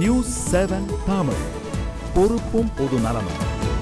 News seven Tamil பொறுப்பும் பொது நலமும்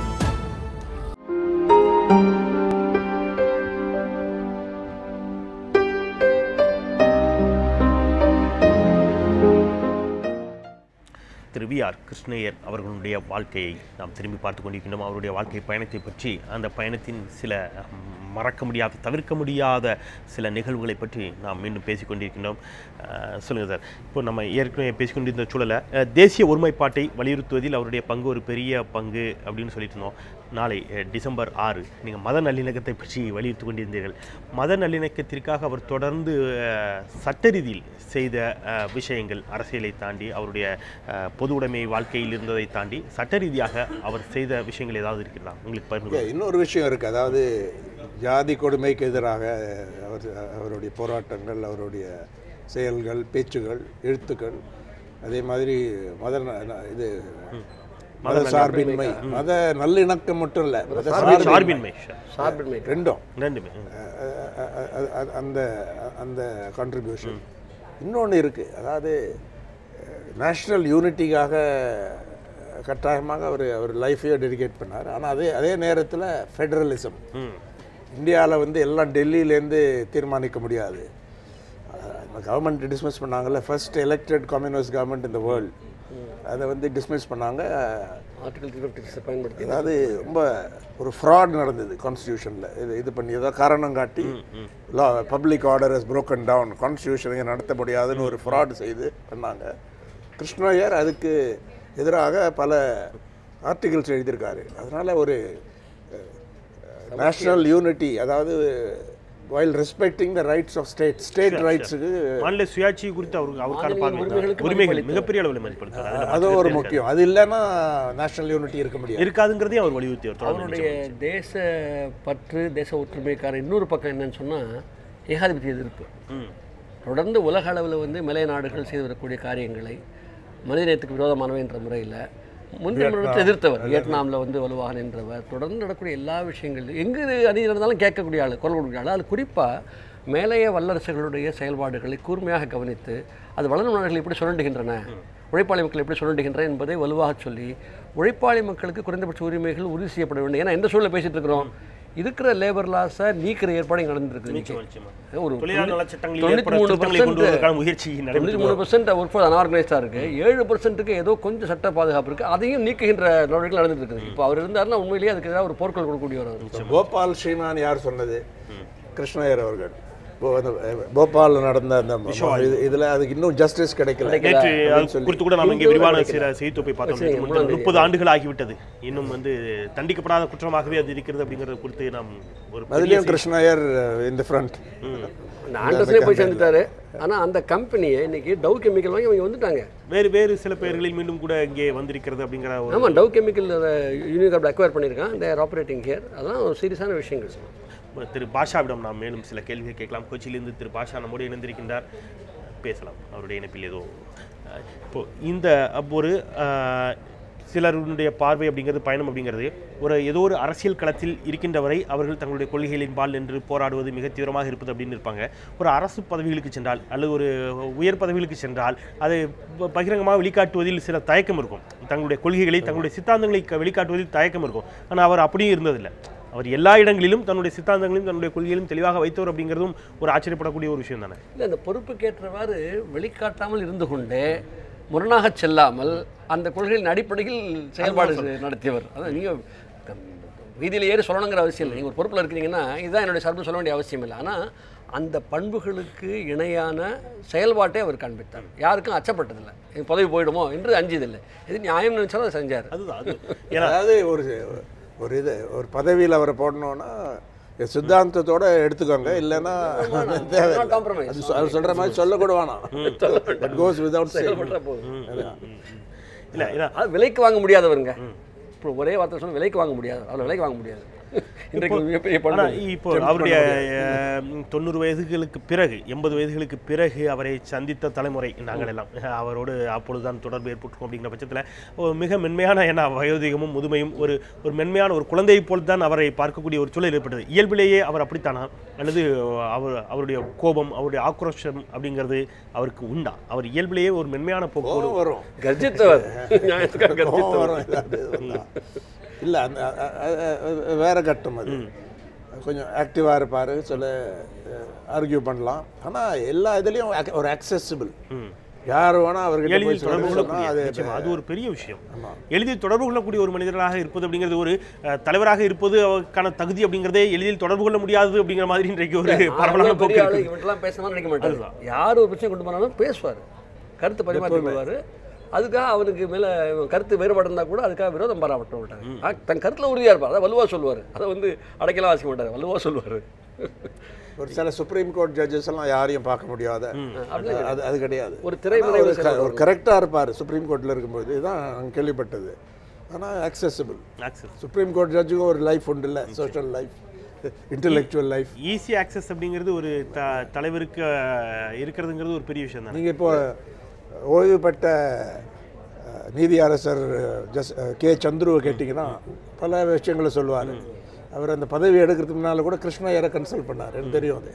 திரு வி ஆர் கிருஷ்ணய்யர் அவர்களுடைய வாழ்க்கையை நாம் திரும்பி பார்த்து கொண்டிருக்கின்றோம் அவருடைய வாழ்க்கை பயணத்தை பற்றி அந்த பயணத்தின் சில ம், மறக்க முடியாத தவிர்க்க முடியாத சில நிகழ்வுகளை பற்றி நாம் மீண்டும் பேசிக் கொண்டிருக்கின்றோம் அஹ், சொல்லுங்க சார் இப்போ நம்ம ஏற்கனவே பேசிக்கொண்டிருந்த சூழலை அஹ், தேசிய ஒருமைப்பாட்டை வலியுறுத்துவதில் அவருடைய பங்கு ஒரு பெரிய பங்கு அப்படின்னு சொல்லிட்டு இருந்தோம் நாளை அஹ், டிசம்பர் ஆறு நீங்கள் மத நல்லிணக்கத்தை பற்றி வலியுறுத்தி கொண்டிருந்தீர்கள் மத நல்லிணக்கத்திற்காக அவர் தொடர்ந்து அஹ், சட்ட ரீதியில் செய்த அஹ், விஷயங்கள் அரசியலை தாண்டி அவருடைய அஹ், பொது உடைமை வாழ்க்கையில் இருந்ததை தாண்டி சட்ட ரீதியாக அவர் செய்த விஷயங்கள் ஏதாவது இருக்கிறதா உங்களுக்கு பகிர்ந்து இல்ல, இன்னொரு விஷயம் இருக்குது அதாவது ஜாதி கொடுமைக்கு எதிராக அவர் அவருடைய போராட்டங்கள் அவருடைய செயல்கள் பேச்சுகள் எழுத்துக்கள் அதே மாதிரி மத ந- ந- இது மத சார்பின்மை மத நல்லிணக்கம் மட்டும் இல்லை மத சார்பின்மை சார்பின்மை சார்பின்மை ரெண்டும் ரெண்டுமே ம். அ- அ- அ- அ- அந்த அந்த கான்ட்ரிபியூஷன் இன்னொன்று இருக்குது அதாவது நேஷ்னல் யூனிட்டிக்காக கட்டாயமாக அவர் அவர் லைஃபையே டெடிகேட் பண்ணார் ஆனால் அதே அதே நேரத்தில் ஃபெடரலிசம் ம் இந்தியாவில் வந்து எல்லாம் டெல்லியிலேருந்து தீர்மானிக்க முடியாது கவர்மெண்ட் டிஸ்மிஸ் பண்ணாங்கல்ல ஃபர்ஸ்ட் எலெக்டட் கம்யூனிஸ்ட் கவர்மெண்ட் இந்த வேர்ல்டு அதை வந்து டிஸ்மிஸ் பண்ணாங்க ஆர்டிகல் த்ரீ ஃபிஃப்டி பயன்படுத்தி அதாவது ரொம்ப ஒரு ஃப்ராட் நடந்தது கான்ஸ்டியூஷனில் இது இது பண்ணி ஏதோ காரணம் காட்டி law public order is broken down constitution இங்கே நடத்த முடியாதுன்னு ஒரு ஃப்ராட் செய்து பண்ணாங்க கிருஷ்ணய்யர் அதுக்கு எதிராக பல ஆர்டிகல்ஸ் எழுதியிருக்காரு அதனால் ஒரு நேஷ்னல் யூனிட்டி அதாவது while respecting the rights of state state ரைட்ஸுக்கு மாநில சுயாட்சி குறித்து அவருக்கு அவருக்கான மாநில பார்வை உரிமைகளுக்கு உரிமைகள் மதிப்பளித்தார். மிகப்பெரிய அளவில் மதிப்படுத்தார் அதுல அது மாற்று ஒரு கருத்தே முக்கியம் அது இல்லைன்னா நேஷ்னல் யூனிட்டி இருக்க முடியாது இருக்காது. இருக்காதுங்கிறதையும் அவர் வலியுறுத்தி அவர் தொடர்ந்து அவருடைய தேச பற்று தேச ஒற்றுமைக்கான இன்னொரு பக்கம் என்னன்னு சொன்னால் ஏகாதிபத்திய எதிர்ப்பு ம் தொடர்ந்து உலக அளவில் வந்து மேலை நாடுகள் செய்து வரக்கூடிய காரியங்களை மனிதநேயத்துக்கு விரோதமானவை என்ற முறையில் முந்தைய முறையில் எதிர்த்தவர் வியட்நாமில் வந்து வலுவாக நின்றவர் தொடர்ந்து நடக்கக்கூடிய எல்லா விஷயங்களும் எங்கு அநீதி நடந்தாலும் கேட்கக்கூடிய ஆள் குரல் கொடுக்கக்கூடிய ஆள் அது குறிப்பாக மேலைய வல்லரசுகளுடைய செயல்பாடுகளை கூர்மையாக கவனித்து அது வளரும் நாடுகள் எப்படி சுரண்டுகின்றன உழைப்பாளி மக்கள் எப்படி சுரண்டுகின்றன என்பதை வலுவாக சொல்லி உழைப்பாளி மக்களுக்கு குறைந்தபட்ச உரிமைகள் உறுதி செய்யப்பட வேண்டும் ஏன்னா எந்த சூழலை பேசிட்டு இருக்கிறோம் இருக்கிற லேபர் லாஸை நீக்கிற ஏற்பாடு இங்கே நடந்துருக்கு நிச்சயமா, இன்னைக்கு. நிச்சயமா. ஒரு தொழிலாளர் நலச் சட்டங்களில் தொண்ணூத்தி ஏற்பட மூணு திருத்தங்களை கொண்டு percent வருவதற்கான முயற்சி தொண்ணூற்றி நடைபெற்று மூணு பர்சன்ட் ஒர்க் ஃபோர்ஸ் அன்ஆர்கனைஸ்டாக இருக்குது ஏழு பர்சன்ட்டுக்கு ஏதோ கொஞ்சம் சட்ட பாதுகாப்பு இருக்குது அதையும் நீக்குகின்ற நடவடிக்கைகள் நடந்துட்டு இருக்குது இப்போ அவர் இருந்தாருன்னா உண்மையிலேயே அதுக்கு ஏதாவது ஒரு போர்க்கள் கொடுக்கக்கூடியவர் அவர் போபால் ஸ்ரீமான் யார் சொன்னது கிருஷ்ணய்யர் அவர்கள் போ- அந்த, அஹ், போபால்ல நடந்த அந்த இது- இதுல அதுக்கு இன்னும் ஜஸ்டிஸ் கிடைக்கல நேற்று அப்படின்னு அது சொல்லி. குறித்து கூட நாம் இங்கே விரிவான சில செய்தித்தொப்பை பார்த்தோம் சரி, நேற்று மூணாம் தேதி. முப்பது ஆண்டுகள் ஆகிவிட்டது இன்னும் வந்து தண்டிக்கப்படாத குற்றமாகவே அது இருக்கிறது அப்படிங்கிறது குறித்து நாம் ஒரு பெரிய அதுலயும் கிருஷ்ணய்யர் இந்த ஃப்ரண்ட் அந்த ஆண்டர்ஸ்லேயே போய் சேர்ந்துட்டாரு ஆனால் அந்த கம்பெனியை இன்னைக்கு டவ் கெமிக்கல் வாங்கி அவங்க வந்துட்டாங்க வேறு வேறு சில பெயர்களில் மீண்டும் கூட இங்கே வந்திருக்கிறது அப்படிங்கிற ஒரு ஆமாம் டவ் கெமிக்கல் யூனிகார்ட் அக்வயர் பண்ணியிருக்கான் தேர் ஆப்ரேட்டிங் ஹியர் அதெல்லாம் ஒரு சீரியஸான விஷயங்கள் திரு பாஷாவிடம் நாம் மேலும் சில கேள்விகள் கேட்கலாம் கொச்சியிலிருந்து திரு பாஷா நம்மோடு இணைந்திருக்கின்றார் பேசலாம் அவருடைய இணைப்பில் ஏதோ அஹ், இப்போ இந்த அப்போ ஒரு அஹ், சிலருடைய பார்வை அப்படிங்கிறது பயணம் அப்படிங்கிறது ஒரு ஏதோ ஒரு அரசியல் களத்தில் இருக்கின்ற வரை அவர்கள் தங்களுடைய கொள்கைகளின் பால் நின்று போராடுவது மிக தீவிரமாக இருப்பது அப்படின்னு இருப்பாங்க ஒரு அரசு பதவிகளுக்கு சென்றால் அல்லது ஒரு உயர் பதவிகளுக்கு சென்றால் அதை ப- பகிரங்கமாக வெளிக்காட்டுவதில் சில தயக்கம் இருக்கும் தங்களுடைய கொள்கைகளை தங்களுடைய சித்தாந்தங்களை க- வெளிக்காட்டுவதில் தயக்கம் இருக்கும் ஆனால் அவர் அப்படியும் இருந்ததில்லை அவர் எல்லா இடங்களிலும் தன்னுடைய சித்தாந்தங்களையும் தன்னுடைய கொள்கைகளையும் தெளிவாக வைத்தவர் அப்படிங்கிறதும் ஒரு ஆச்சரியப்படக்கூடிய ஒரு விஷயம் தானே இல்லை அந்த பொறுப்புக்கேற்றவாறு வெளிக்காட்டாமல் இருந்து கொண்டே முரணாக செல்லாமல் அந்த கொள்கைகளின் அடிப்படையில் செயல்பாடு நடத்தியவர் அதான் நீங்கள் வீதியில் ஏறி சொல்லணுங்கிற அவசியம் இல்லை நீங்கள் ஒரு பொறுப்பில் இருக்கிறீங்கன்னா இதுதான் என்னுடைய சார்பு சொல்ல வேண்டிய அவசியம் இல்லை ஆனால் அந்த பண்புகளுக்கு இணையான செயல்பாட்டை அவர் காண்பித்தார் யாருக்கும் அச்சப்பட்டதில்லை எனக்கு பதவி போயிடுமோ என்று அஞ்சியதில்லை எது நியாயம் நினைச்சாலும் அதை செஞ்சார் அதுதான் அது ஏன்னா அதாவது ஒரு ஒரு இது ஒரு பதவியில் அவரை போடணும்னா சித்தாந்தத்தோட எடுத்துக்கோங்க இல்லைன்னா தேவை not compromise. அது சொ- அவர் சொல்ற மாதிரி சொல்ல கூட வேணாம் That goes without saying. செயல்பட்டா போதும் இல்லை ஏன்னா அது விலைக்கு வாங்க முடியாதவருங்க இப்போ ஒரே வார்த்தை சொல்ல விலைக்கு வாங்க முடியாது அதில் விலைக்கு வாங்க முடியாது இன்றைக்கு ஒரு மிகப்பெரிய ஆனா பண்பு இப்போ அவருடைய அஹ், தொண்ணூறு வயதுகளுக்கு பிறகு எண்பது வயதுகளுக்கு பிறகு அவரை சந்தித்த தலைமுறை நாங்கள் எல்லாம் அஹ், அவரோடு அப்பொழுதுதான் தொடர்பு ஏற்பட்டிருக்கோம் அப்படிங்கிற பட்சத்தில் மிக மென்மையான என்ன வயோதிகமும் முதுமையும் ஒரு ஒரு மென்மையான ஒரு குழந்தையை போல் தான் அவரை பார்க்கக்கூடிய ஒரு சூழல் ஏற்பட்டது இயல்பிலேயே அவர் அப்படித்தானா அல்லது அவர் அவருடைய கோபம் அவருடைய ஆக்ரோஷம் அப்படிங்கிறது அவருக்கு உண்டா அவர் இயல்பிலேயே ஒரு மென்மையான போக்கோடு கோவம் வரும் கர்ஜித்தவர் நியாயத்துக்காக கோவம் கர்ஜித்தவர் வரும் ஏதாவது வந்தா. இல்ல அந்த அ- அ- அ- வேற கட்டம் அது கொஞ்சம் ஆக்டிவாக இருப்பார் சில ஆர்கியூ பண்ணலாம் ஆனா எல்லா இதுலேயும் ஒரு அக்சசிபிள் ம். யார் வேணா அவர்கிட்ட போய் எளிதில் தொடர்பு சொன்னா கொள்ளக்கூடிய அது நிச்சயமா, அது ஒரு பெரிய விஷயம் ஆமா. எளிதில் தொடர்பு கொள்ளக்கூடிய ஒரு மனிதராக இருப்பது அப்படிங்கிறது ஒரு அஹ், தலைவராக இருப்பது அவருக்கான தகுதி அப்படிங்கிறதே எளிதில் தொடர்பு கொள்ள முடியாது அப்படிங்கிற மாதிரி இன்றைக்கு ஒரு பரவலான நான் போக்கு பெரிய ஆளு இருக்கு இவன்ட்டெல்லாம் பேசணும்னு நினைக்க மாட்டாரு யார் ஒரு பிரச்சனை கொண்டு போனாலும் பேசுவார் கருத்து பரிமாறிக்குவார் அதுக்காக அவனுக்கு மேல இவன் கருத்து வேறுபாடு இருந்தா கூட அதுக்காக விரோதம் பாராட்ட மாட்டாங்க தன் கருத்துல உறுதியா இருப்பார் அதை வலுவா சொல்லுவார் அதை வந்து அடைக்கலாம் வாசிக்க மாட்டார் வலுவா சொல்லுவார் ஒரு சில சுப்ரீம் கோர்ட் ஜட்ஜஸ் எல்லாம் யாரையும் பார்க்க முடியாத அது அது- அது கிடையாது ஒரு திரைமறைவு ஆனா ஒரு க- செயல்பாடு. ஒரு கரெக்டாக இருப்பார் சுப்ரீம் கோர்ட்டில் இருக்கும்போது இதுதான் நான் கேள்விப்பட்டது ஆனால் அக்சசிபிள் ஆக்சஸ் சுப்ரீம் கோர்ட் ஜட்ஜுக்கும் ஒரு லைஃப் உண்டு இல்லை social life intellectual life easy access அப்படிங்கிறது ஒரு த தலைவருக்கு அஹ், இருக்கிறதுங்கிறது ஒரு பெரிய விஷயம் தானே நீங்கள் இப்போ ஓய்வு பெற்ற அஹ், நீதி அரசர் ஜஸ் கே சந்துருவை கேட்டிங்கன்னா பல விஷயங்களை சொல்லுவார் அவர் அந்த பதவி எடுக்கிறதுக்கு முன்னால் கூட கிருஷ்ணய்யரை கன்சல்ட் பண்ணார் எனக்கு தெரியும் அது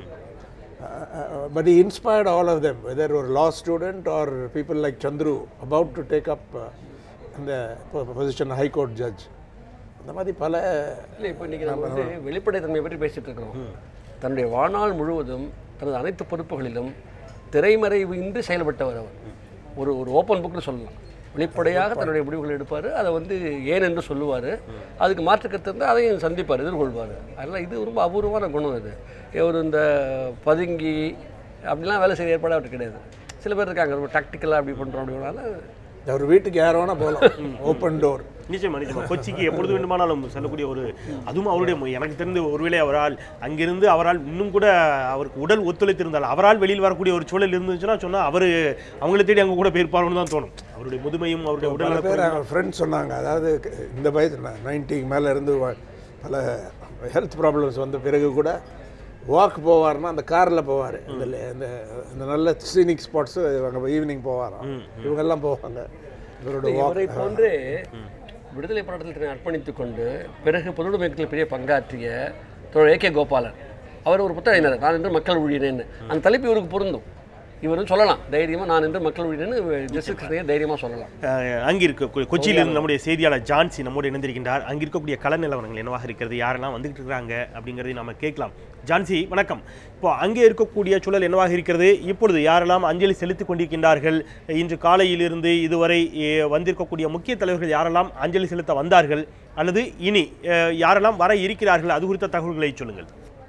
but inspired all of them whether ஒரு law student or people like Chandru about to take up அந்த பொசிஷன் ஹைகோர்ட் ஜட்ஜ் அந்த மாதிரி பல இல்லை இப்போ இன்னைக்கு நம்ம வந்து வெளிப்படைத்தன்மையை பற்றி பேசிட்டு இருக்கிறோம் தன்னுடைய வாழ்நாள் முழுவதும் தனது அனைத்து பொறுப்புகளிலும் திரைமறைவு இன்றி செயல்பட்டவர் அவர் ஒரு ஒரு ஓப்பன் புக்கில் சொல்லலாம் வெளிப்படையாக தன்னுடைய முடிவுகளை எடுப்பார் அதை வந்து ஏன் என்று சொல்லுவார் அதுக்கு மாற்று கருத்து இருந்தால் அதையும் சந்திப்பார் எதிர்கொள்வார் அதனால் இது ரொம்ப அபூர்வமான குணம் இது ஒரு இந்த பதுங்கி அப்படிலாம் வேலை செய்ய ஏற்பாடு அவருக்கு கிடையாது சில பேர் இருக்காங்க ரொம்ப டாக்டிக்கலாக அப்படி பண்ணுறோம் அப்படின்னால அவர் வீட்டுக்கு யார் வேணால் போகலாம் ஓப்பன் டோர் நிச்சயமா நிச்சயமா கொச்சிக்கு எப்பொழுது வேண்டுமானாலும் செல்லக்கூடிய ஒரு அதுவும் அவருடைய மு- எனக்கு தெரிந்து ஒருவேளை அவரால் அங்கிருந்து அவரால் இன்னும் கூட அவருக்கு உடல் ஒத்துழைத்திருந்தால் அவரால் வெளியில் வரக்கூடிய ஒரு சூழல் இருந்துச்சுன்னா சொன்னா அவரு அவங்களை தேடி அங்க கூட போயிருப்பாருன்னு தான் தோணும் அவருடைய முதுமையும் அவருடைய பல உடல் பேர் அவங்க ஃப்ரெண்ட்ஸ் சொன்னாங்க அதாவது க- இந்த வயசு நைன்ட்டிக்கு மேலே இருந்து வ- பல ஹெல்த் ப்ராப்ளம்ஸ் வந்த பிறகு கூட வாக் போவார்னா அந்த காரில் போவார் இந்த ல- இந்த இந்த நல்ல சீனிக் ஸ்பாட்ஸு அங்கே ஈவினிங் போவாராம் இவங்கெல்லாம் போவாங்க இவரோட இவரை வாக் போன்று விடுதலை போராட்டத்தில் தன்னை அர்ப்பணித்துக் கொண்டு பிறகு பொதுவுடைமைக்கு பெரிய பங்காற்றிய தோழர் ஏ கே கோபாலன் அவர் ஒரு புத்தகம் எழுதினார் நான் என்று மக்கள் ஊழியனேன்னு அந்த தலைப்பு இவருக்கு பொருந்தும் இவர் வந்து சொல்லலாம் தைரியமாக நான் என்று மக்கள் ஊழியனேன்னு ஜஸ்டிஸ் கிருஷ்ணய்யா தைரியமாக சொல்லலாம் அஹ், அங்கே இருக்க கொச்சியில் இருந்து நம்முடைய செய்தியாளர் ஜான்சி நம்மோடு இணைந்திருக்கின்றார் அங்கே இருக்கக்கூடிய கள நிலவரங்கள் என்னவாக இருக்கிறது யாரெல்லாம் வந்துகிட்டு இருக்கிறாங்க அப்படிங்கிறதை நாம கேட்கலாம் ஜான்சி வணக்கம் இப்போ அங்கே இருக்கக்கூடிய சூழல் என்னவாக இருக்கிறது இப்பொழுது யாரெல்லாம் அஞ்சலி செலுத்திக் கொண்டிருக்கின்றார்கள் இன்று காலையிலிருந்து இதுவரை eh, வந்திருக்கக்கூடிய முக்கிய தலைவர்கள் யாரெல்லாம் அஞ்சலி செலுத்த வந்தார்கள் அல்லது இனி eh, யாரெல்லாம் வர இருக்கிறார்கள் அது குறித்த தகவல்களை சொல்லுங்கள்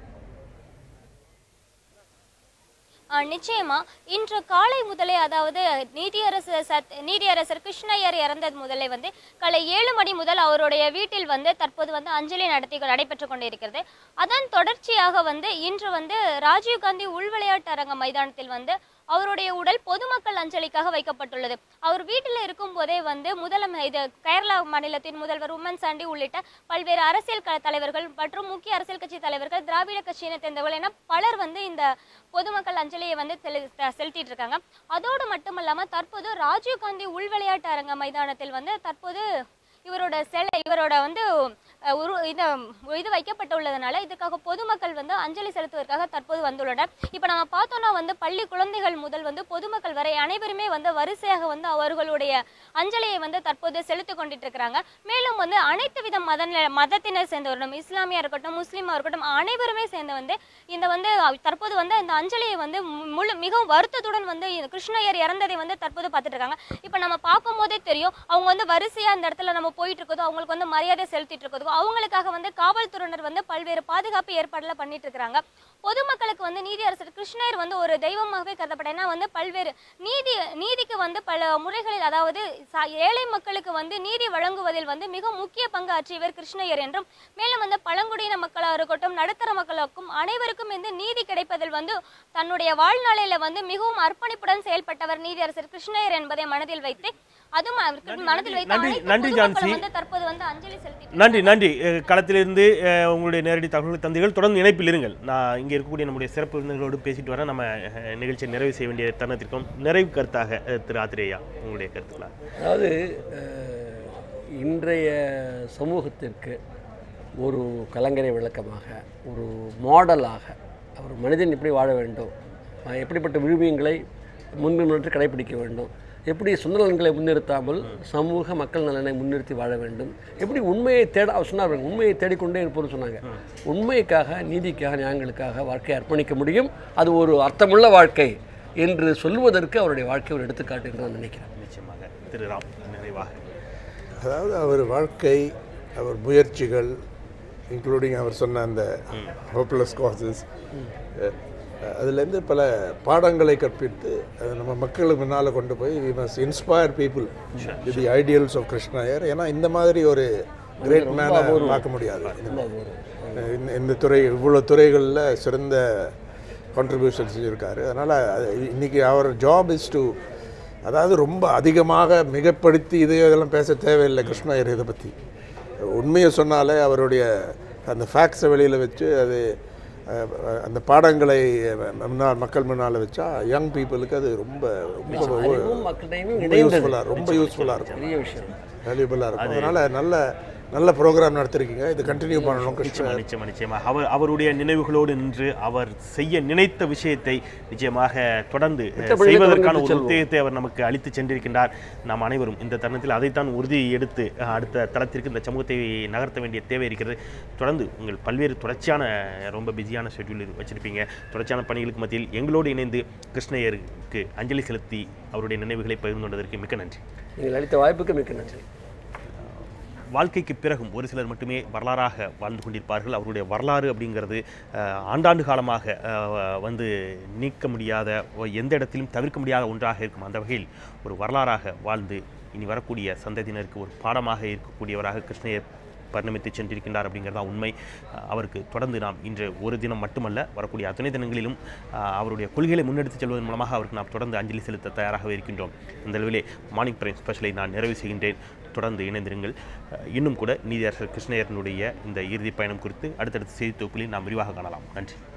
ஆ, நிச்சயமா இன்று காலை முதலே அதாவது நீதியரசர் சத் நீதியரசர் கிருஷ்ணய்யர் இறந்தது முதலே வந்து காலை ஏழு மணி முதல் அவருடைய வீட்டில் வந்து தற்போது வந்து அஞ்சலி நடத்தி நடைபெற்று கொண்டிருக்கிறது அதன் தொடர்ச்சியாக வந்து இன்று வந்து ராஜீவ்காந்தி உள்விளையாட்டு அரங்க மைதானத்தில் வந்து அவருடைய உடல் பொதுமக்கள் அஞ்சலிக்காக வைக்கப்பட்டுள்ளது அவர் வீட்டில் இருக்கும் போதே வந்து முதலமை இது கேரளா மாநிலத்தின் முதல்வர் உம்மன் சாண்டி உள்ளிட்ட பல்வேறு அரசியல் க- தலைவர்கள் மற்றும் முக்கிய அரசியல் கட்சி தலைவர்கள் திராவிட கட்சியினை சேர்ந்தவர்கள் என பலர் வந்து இந்த பொதுமக்கள் அஞ்சலியை வந்து செலு- த- செலுத்திட்டு இருக்காங்க அதோடு மட்டுமல்லாம தற்போது ராஜீவ்காந்தி உள்விளையாட்டு அரங்க மைதானத்தில் வந்து தற்போது இவரோட சிலை இவரோட வந்து அஹ், உரு இது இது வைக்கப்பட்டுள்ளதுனால இதுக்காக பொதுமக்கள் வந்து அஞ்சலி செலுத்துவதற்காக தற்போது வந்துள்ளனர் இப்போ நம்ம பார்த்தோம்னா வந்து பள்ளி குழந்தைகள் முதல் வந்து பொதுமக்கள் வரை அனைவருமே வந்து வரிசையாக வந்து அவர்களுடைய அஞ்சலியை வந்து தற்போது செலுத்திக் கொண்டுட்டு இருக்கிறாங்க மேலும் வந்து அனைத்து வித மத மதத்தினர் சேர்ந்தவர்களும் இஸ்லாமியா இருக்கட்டும் முஸ்லீமா இருக்கட்டும் அனைவருமே சேர்ந்து வந்து இந்த வந்து அஹ், தற்போது வந்து இந்த அஞ்சலியை வந்து மு- முழு மிகவும் வருத்தத்துடன் வந்து இந்த கிருஷ்ணய்யர் இறந்ததை வந்து தற்போது பார்த்துட்டு இருக்காங்க இப்போ நம்ம பார்க்கும் போதே தெரியும் அவங்க வந்து வரிசையா இந்த இடத்துல நம்ம போயிட்டு இருக்கதோ அவங்களுக்கு வந்து மரியாதை செலுத்திட்டு இருக்கதோ அவங்களுக்காக வந்து காவல்துறையினர் வந்து பல்வேறு பாதுகாப்பு ஏற்பாடுல பண்ணிட்டு இருக்காங்க பொதுமக்களுக்கு வந்து நீதியரசர் கிருஷ்ணயர் வந்து ஒரு தெய்வமாகவே கருதப்பட்ட ஏன்னா வந்து பல்வேறு நீதி நீதிக்கு வந்து பல முறைகளில் அதாவது சா- ஏழை மக்களுக்கு வந்து நீதி வழங்குவதில் வந்து மிக முக்கிய பங்கு ஆற்றியவர் கிருஷ்ணயர் என்றும் மேலும் வந்து பழங்குடியின மக்களாக இருக்கட்டும் நடுத்தர மக்களுக்கும் அனைவருக்கும் வந்து நீதி கிடைப்பதில் வந்து தன்னுடைய வாழ்நாளில வந்து மிகவும் அர்ப்பணிப்புடன் செயல்பட்டவர் நீதியரசர் கிருஷ்ணயர் என்பதை மனதில் வைத்து அதுவும் அவருக்கு மனதில் வைத்து நன்றி- அனைத்து நன்றி, பொதுமக்களும் ஜான்சி. வந்து தற்போது வந்து அஞ்சலி செலுத்தி நன்றி நன்றி அஹ், களத்திலிருந்து அஹ், உங்களுடைய நேரடி தகவல் தந்தீர்கள் தொடர்ந்து இணைப்பில் இருங்கள் நான் இங்கே இருக்கக்கூடிய நம்முடைய சிறப்பு விருந்தினர்களோடு பேசிட்டு வரேன் நம்ம அஹ், நிகழ்ச்சியை நிறைவு செய்ய வேண்டிய தருணத்திற்கும் நிறைவு கருத்தாக அஹ், திரு ஆத்திரேயா உங்களுடைய கருத்துக்களா அதாவது அஹ், இன்றைய சமூகத்திற்கு ஒரு கலங்கரை விளக்கமாக ஒரு மாடலாக ஒரு மனிதன் எப்படி வாழ வேண்டும் அஹ், எப்படிப்பட்ட விழுமியங்களை முன்பின் கடைபிடிக்க வேண்டும் எப்படி சுந்தரலன்களை முன்னிறுத்தாமல் சமூக மக்கள் நலனை முன்னிறுத்தி வாழ வேண்டும் எப்படி உண்மையை தேட அவர் சொன்னார் பாருங்க, உண்மையை தேடிக்கொண்டே இருப்போம்னு சொன்னாங்க உண்மைக்காக நீதிக்காக நியாயங்களுக்காக வாழ்க்கையை அர்ப்பணிக்க முடியும் அது ஒரு அர்த்தமுள்ள வாழ்க்கை என்று சொல்வதற்கு அவருடைய வாழ்க்கை ஒரு எடுத்துக்காட்டு என்று நான் நினைக்கிறேன் நிச்சயமாக திரு ராம் நிறைவாக அதாவது அவர் வாழ்க்கை அவர் முயற்சிகள் இன்க்ளூடிங் அவர் சொன்ன அந்த ஹோப்லெஸ் காசஸ் அதுலேருந்து பல பாடங்களை கற்பித்து அது நம்ம மக்களுக்கு முன்னால் கொண்டு போய் we must inspire people with the ideals of Krishna Iyer ஏன்னா இந்த மாதிரி ஒரு கிரேட் மேனை பார்க்க முடியாது இந்த இந்த துறை இவ்வளோ துறைகளில் சிறந்த கான்ட்ரிபியூஷன் செஞ்சுருக்காரு அதனால் இன்னைக்கு அவர் ஜாப் இஸ் டு அதாவது ரொம்ப அதிகமாக மிகப்படுத்தி இது இதெல்லாம் பேச தேவையில்லை கிருஷ்ணயர் இதை பற்றி உண்மையை சொன்னாலே அவருடைய அந்த ஃபேக்ட்ஸை வெளியில் வச்சு அது அஹ், அந்த பாடங்களை முன்னால் மக்கள் முன்னால் வச்சா யங் பீப்புளுக்கு அது ரொம்ப ரொம்ப அறிவும் மக்களிடையும் ரொம்ப இணைந்தது யூஸ்ஃபுல்லாக ரொம்ப யூஸ்ஃபுல்லாக இருக்கும் பெரிய விஷயம் வேல்யூபுல்லாக இருக்கும் அதனால் நல்ல நல்ல ப்ரோக்ராம் நடத்திருக்கீங்க இது கண்டினியூ பண்ணணும் நிச்சயமா கிருஷ்ணர் நிச்சயமா நிச்சயமா அவர் அவருடைய நினைவுகளோடு நின்று அவர் செய்ய நினைத்த விஷயத்தை நிச்சயமாக தொடர்ந்து அஹ், மித்தபடியே செய்வதற்கான தொடர்ந்து ஒரு செல்வோம். உத்தேகத்தை அவர் நமக்கு அளித்து சென்றிருக்கின்றார் நாம் அனைவரும் இந்த தருணத்தில் அதைத்தான் உறுதி எடுத்து அஹ், அடுத்த தளத்திற்கு இந்த சமூகத்தை நகர்த்த வேண்டிய தேவை இருக்கிறது தொடர்ந்து உங்கள் பல்வேறு தொடர்ச்சியான ரொம்ப பிஸியான ஷெட்யூல் வச்சிருப்பீங்க தொடர்ச்சியான பணிகளுக்கு மத்தியில் எங்களோடு இணைந்து கிருஷ்ணயருக்கு அஞ்சலி செலுத்தி அவருடைய நினைவுகளை பகிர்ந்து கொண்டதற்கு மிக்க நன்றி நீங்கள் அளித்த வாய்ப்புக்கு மிக்க நன்றி வாழ்க்கைக்கு பிறகும் ஒரு சிலர் மட்டுமே வரலாறாக வாழ்ந்து கொண்டிருப்பார்கள் அவருடைய வரலாறு அப்படிங்கிறது அஹ், ஆண்டாண்டு காலமாக அஹ், வந்து நீக்க முடியாத ஒ- எந்த இடத்திலும் தவிர்க்க முடியாத ஒன்றாக இருக்கும் அந்த வகையில் ஒரு வரலாறாக வாழ்ந்து இனி வரக்கூடிய சந்ததியினருக்கு ஒரு பாடமாக இருக்கக்கூடியவராக கிருஷ்ணயர் பரிணமித்து சென்றிருக்கின்றார் அப்படிங்கிறது தான் உண்மை அஹ், அவருக்கு தொடர்ந்து நாம் இன்று ஒரு தினம் மட்டுமல்ல வரக்கூடிய அத்தனை தினங்களிலும் அஹ், அவருடைய கொள்கைகளை முன்னெடுத்து செல்வதன் மூலமாக அவருக்கு நாம் தொடர்ந்து அஞ்சலி செலுத்த தயாராகவே இருக்கின்றோம் இந்த அளவிலே மார்னிங் பிரைம் ஸ்பெஷலை நான் நிறைவு செய்கின்றேன் தொடர்ந்து இணைந்திருங்கள் அஹ், இன்னும் கூட நீதியரசர் கிருஷ்ணயரனுடைய இந்த இறுதிப் பயணம் குறித்து அடுத்தடுத்த செய்தி தொகுப்பில் நாம் விரிவாக காணலாம் நன்றி